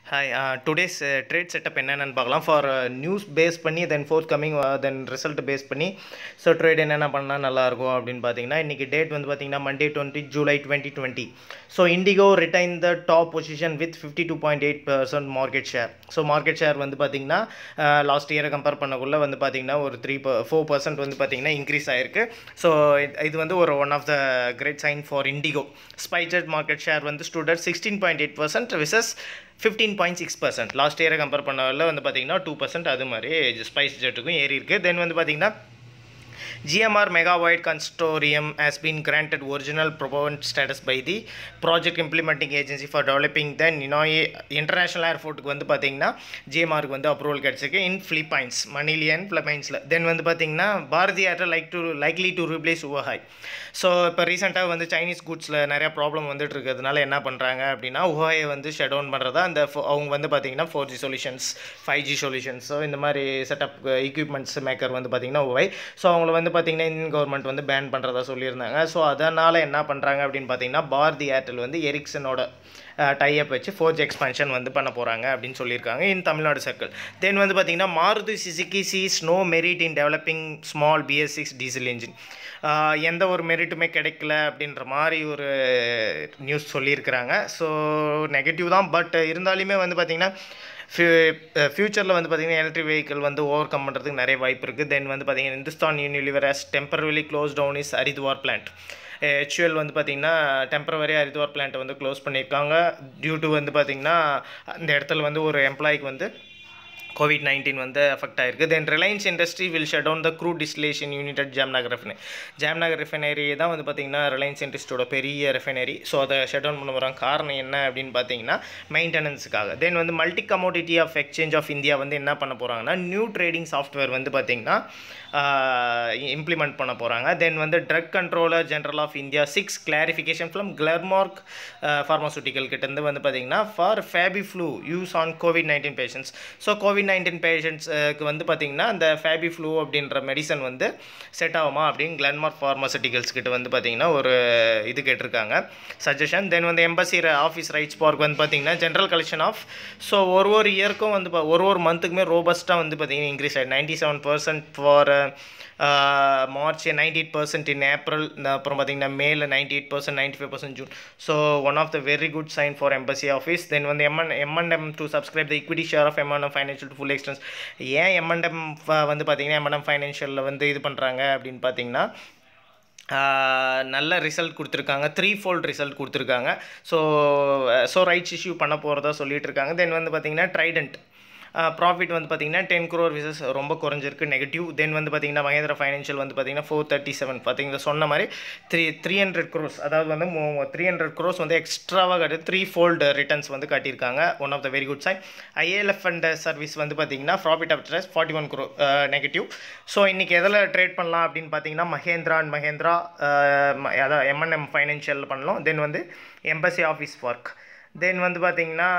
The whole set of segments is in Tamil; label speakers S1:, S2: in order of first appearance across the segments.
S1: ஹாய் டுடேஸ் ட்ரேட் செட்டப் என்னென்னு பார்க்கலாம் ஃபார் நியூஸ் பேஸ் பண்ணி then forthcoming then result base பண்ணி ஸோ ட்ரேட் என்னென்ன பண்ணால் நல்லாயிருக்கும் அப்படின்னு பார்த்தீங்கன்னா இன்றைக்கி டேட் வந்து பார்த்தீங்கன்னா Monday twenty July twenty twenty so IndiGo retain the top position with fifty two point eight percent market share so market share வந்து பார்த்தீங்கன்னா லாஸ்ட் இயரை கம்பேர் பண்ணக்குள்ளே வந்து பார்த்தீங்கன்னா ஒரு த்ரீ ஃபோர் பர்சன்ட் வந்து பார்த்தீங்கன்னா இன்க்ரீஸ் ஆயிருக்கு ஸோ இது வந்து ஒரு one of the great sign for IndiGo SpiceJet market share வந்து stood at sixteen point eight percent versus fifteen point six percent last இயரை கம்பேர் பண்ணதில் வந்து பார்த்தீங்கன்னா டூ பர்சன்ட் அது மாதிரி ஸ்பைஸ் ஜெட்டுக்கும் ஏறி இருக்குது தென் வந்து பார்த்தீங்கன்னா GMR Megabyte Consortium has been granted original proponent status by the project implementing agency for developing the Ninoy International Airportக்கு வந்து பார்த்தீங்கன்னா ஜிஎம்ஆருக்கு வந்து அப்ரூவல் கிடச்சிருக்கு இன் ஃபிலிப்பைன்ஸ் மணிலியன் ஃபிலிப்பைன்ஸில் தென் வந்து பார்த்தீங்கன்னா Bharti Airtel like to likely to replace Huawei so இப்போ ரீசெண்டாக வந்து சைனீஸ் குட்ஸில் நிறையா ப்ராப்ளம் வந்துட்டு இருக்கிறதுனால என்ன பண்ணுறாங்க அப்படின்னா உஹாயை வந்து ஷட் டவுன் பண்ணுறதா அந்த fo- அவங்க வந்து பார்த்தீங்கன்னா four G solutions five G solutions so இந்த மாதிரி செட்டப் எக்யூப்மெண்ட்ஸ் மேக்கர் வந்து பார்த்தீங்கன்னா உவாய் ஸோ அவங்கள வந்து பார்த்தீங்கன்னா இந்தியன் கவர்மெண்ட் வந்து பேன் பண்ணுறதா சொல்லியிருந்தாங்க ஸோ அதனால் என்ன பண்ணுறாங்க அப்படின்னு பார்த்தீங்கன்னா பாரதி ஏர்டெல் வந்து எரிக்சனோட டைப் வச்சு ஃபோர்ஜ் எக்ஸ்பான்ஷன் வந்து பண்ண போகிறாங்க அப்படின்னு சொல்லியிருக்காங்க இன் தமிழ்நாடு சர்க்கிள் தென் வந்து பார்த்தீங்கன்னா Maruti Suzuki sees no merit in developing small BS six diesel engine எந்த ஒரு மெரிட்டுமே கிடைக்கல அப்படின்ற மாதிரி ஒரு நியூஸ் சொல்லியிருக்கிறாங்க ஸோ நெகட்டிவ் தான் பட் இருந்தாலுமே வந்து பார்த்திங்கன்னா ஃப்யூச்சரில் வந்து பார்த்திங்கன்னா எலக்ட்ரிக் வெஹிக்கிள் வந்து ஓவர் கம் பண்ணுறதுக்கு நிறைய வாய்ப்பு இருக்குது தென் வந்து பார்த்திங்கன்னா Hindustan Unilever as temporary close down is Haridwar plant HUL வந்து பார்த்திங்கன்னா டெம்பரவரி ஹரித்வார் பிளான்ட்டை வந்து க்ளோஸ் பண்ணியிருக்காங்க டியூ டு வந்து பார்த்திங்கன்னா அந்த இடத்துல வந்து ஒரு எம்ப்ளாய்க்கு வந்து கோவிட் நைன்டீன் வந்து அஃபெக்ட் ஆயிருக்கு then Reliance industry will shut down the crude distillation unit at Jamnagar refinery Jamnagar refinery தான் வந்து பார்த்திங்கன்னா ரிலையன்ஸ் இண்டஸ்ட்ரியோட பெரிய ரெஃபினரி ஸோ அதை ஷட் டவுன் பண்ண போகிறாங்க காரணம் என்ன அப்படின்னு பார்த்தீங்கன்னா மெயின்டெனன்ஸுக்காக தென் வந்து multi commodity of exchange of India வந்து என்ன பண்ண போகிறாங்கன்னா நியூ ட்ரேடிங் சாஃப்ட்வேர் வந்து பார்த்திங்கன்னா இம்ப்ளிமெண்ட் பண்ண போகிறாங்க தென் வந்து drug controller general of India six clarification from Glenmark pharmaceutical கிட்டேருந்து வந்து பார்த்திங்கன்னா for FabiFlu use on Covid nineteen patients so Covid nineteen பேஷண்ட்ஸ்க்கு வந்து பார்த்திங்கன்னா அந்த ஃபேபி ஃப்ளூ அப்படின்ற மெடிசன் வந்து செட் ஆகுமா அப்படின்னு கிளன்மார்க் ஃபார்மாசூட்டிகல்ஸ் கிட்ட வந்து பார்த்திங்கன்னா ஒரு இது கேட்டிருக்காங்க சஜஷன் தென் வந்து எம்பசி ஆஃபீஸ் ரைட்ஸ் பார்க் வந்து பார்த்திங்கன்னா ஜென்ரல் கலெக்ஷன் ஆஃப் ஸோ ஒரு ஒரு இயர்க்கும் வந்து பா- ஒரு ஒரு மந்த்துக்குமே ரோபஸ்ட்டாக வந்து பார்த்திங்கன்னா இன்க்ரீஸ் ஆகிடும் ninety seven percent for March ninety eight percent in April அப்புறம் பார்த்தீங்கன்னா மேல ninety eight percent ninety five percent June so one of the very good sign for embassy office then வந்து எம்என் எம்என்எம் to subscribe the equity share of எம்என்எம் ஃபைனான்ஷியல் டு ஃபுல் எக்ஸ்டென்ஸ் ஏன் எம்என்எம் வந்து பார்த்தீங்கன்னா எம்என்எம் ஃபைனான்ஷியலில் வந்து இது பண்ணுறாங்க அப்படின்னு பார்த்தீங்கன்னா ஆஹ் நல்ல ரிசல்ட் கொடுத்துருக்காங்க த்ரீ ஃபோல்ட் ரிசல்ட் கொடுத்துருக்காங்க ஸோ ஸோ ரைட்ஸ் இஷ்யூ பண்ண போகிறதா சொல்லிட்டு இருக்காங்க தென் வந்து பார்த்தீங்கன்னா ட்ரைடன்ட் ப்ராஃபிட் வந்து பார்த்தீங்கன்னா டென் crore விசஸ் ரொம்ப குறைஞ்சிருக்கு நெகட்டிவ் தென் வந்து பார்த்தீங்கன்னா மகேந்திரா ஃபைனான்ஷியல் வந்து பார்த்தீங்கன்னா ஃபோர் தேர்ட்டி செவன் பார்த்தீங்கன்னா சொன்ன மாதிரி த்ரீ த்ரீ ஹண்ட்ரட் க்ரோஸ் அதாவது வந்து த்ரீ ஹண்ட்ரட் க்ரோஸ் வந்து எக்ஸ்ட்ராவாக காட்டு த்ரீ ஃபோல்டு ரிட்டர்ன்ஸ் வந்து காட்டியிருக்காங்க one of the very good sign IALF and service வந்து பார்த்தீங்கன்னா profit after forty one grow negative so இன்றைக்கி எதில் ட்ரேட் பண்ணலாம் அப்படின்னு பார்த்தீங்கன்னா மகேந்திரா அண்ட் மகேந்திரா அதான் எம்என்எம் ஃபைனான்ஷியல் பண்ணலாம் தென் வந்து எம்பசி ஆஃபீஸ் ஒர்க் தென் வந்து பார்த்தீங்கன்னா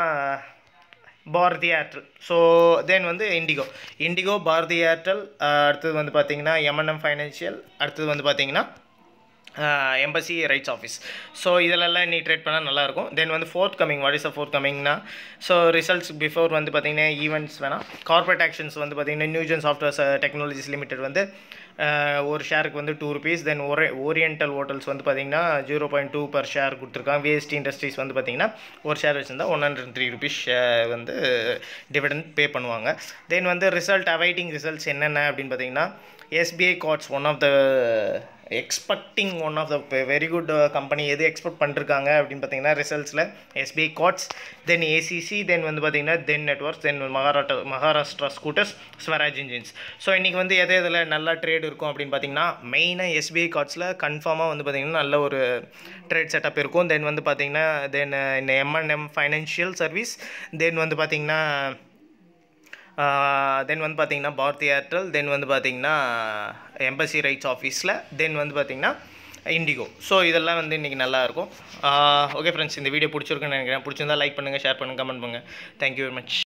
S1: பாரதி ஏர்டெல் ஸோ தென் வந்து இண்டிகோ இண்டிகோ பாரதி ஏர்டெல் அடுத்தது வந்து பார்த்தீங்கன்னா எம்என்எம் ஃபைனான்ஷியல் அடுத்தது வந்து பார்த்தீங்கன்னா எம்பசி ரைட்ஸ் ஆஃபீஸ் ஸோ இதிலெல்லாம் நீ ட்ரேட் பண்ணால் நல்லாயிருக்கும் தென் வந்து forthcoming what is a ஃபோர்த் கமிங்னா ஸோ ரிசல்ட்ஸ் பிஃபோர் வந்து பார்த்தீங்கன்னா ஈவெண்ட்ஸ் வேணாம் கார்பரேட் ஆக்ஷன்ஸ் வந்து பார்த்தீங்கன்னா நியூஜன் சாஃப்ட்வேர்ஸ் டெக்னாலஜிஸ் லிமிடெட் வந்து ஆஹ், ஒரு ஷேருக்கு வந்து டூ ருபீஸ் தென் ஒரே ஓரியன்டல் ஹோட்டல்ஸ் வந்து பார்த்தீங்கன்னா zero point two per share கொடுத்துருக்காங்க விஎஸ்டி இண்டஸ்ட்ரீஸ் வந்து பார்த்தீங்கன்னா ஒரு ஷேர் வச்சுருந்தா ஒன் ஹண்ட்ரட் த்ரீ ருபீஸ் வந்து டிவிடெண்ட் பே பண்ணுவாங்க தென் வந்து ரிசல்ட் அவைட்டிங் ரிசல்ட்ஸ் என்னென்ன அப்படின்னு பார்த்தீங்கன்னா SBI cards one of the expecting one of the very good company எது எக்ஸ்பெக்ட் பண்ணிருக்காங்க அப்படின்னு பார்த்தீங்கன்னா ரிசல்ட்ஸில் SBI cards then ACC then வந்து பார்த்தீங்கன்னா then networks then Maharashtra Maharashtra scooters Swaraj engines so இன்றைக்கி வந்து எது இதில் நல்லா ட்ரேட் இருக்கும் அப்படின்னு பார்த்தீங்கன்னா மெயினாக எஸ்பிஐ கார்ட்ஸில் கன்ஃபார்மாக வந்து பார்த்தீங்கன்னா நல்ல ஒரு ட்ரேட் செட்டப் இருக்கும் தென் வந்து பார்த்தீங்கன்னா தென் இந்த எம்என்எம் ஃபைனான்ஷியல் சர்வீஸ் தென் வந்து பார்த்தீங்கன்னா தென் வந்து பார்த்தீங்கன்னா பாரதி ஏர்டெல் தென் வந்து பார்த்தீங்கன்னா எம்பசி ரைட்ஸ் ஆஃபீஸில் தென் வந்து பார்த்தீங்கன்னா இண்டிகோ ஸோ இதெல்லாம் வந்து இன்றைக்கி நல்லாயிருக்கும் ஓகே ஃப்ரெண்ட்ஸ் இந்த வீடியோ பிடிச்சிருக்குன்னு நினைக்கிறேன் பிடிச்சிருந்தா லைக் பண்ணுங்கள் ஷேர் பண்ணுங்கள் கமெண்ட் பண்ணுங்கள் தேங்க்யூ வெரி மச்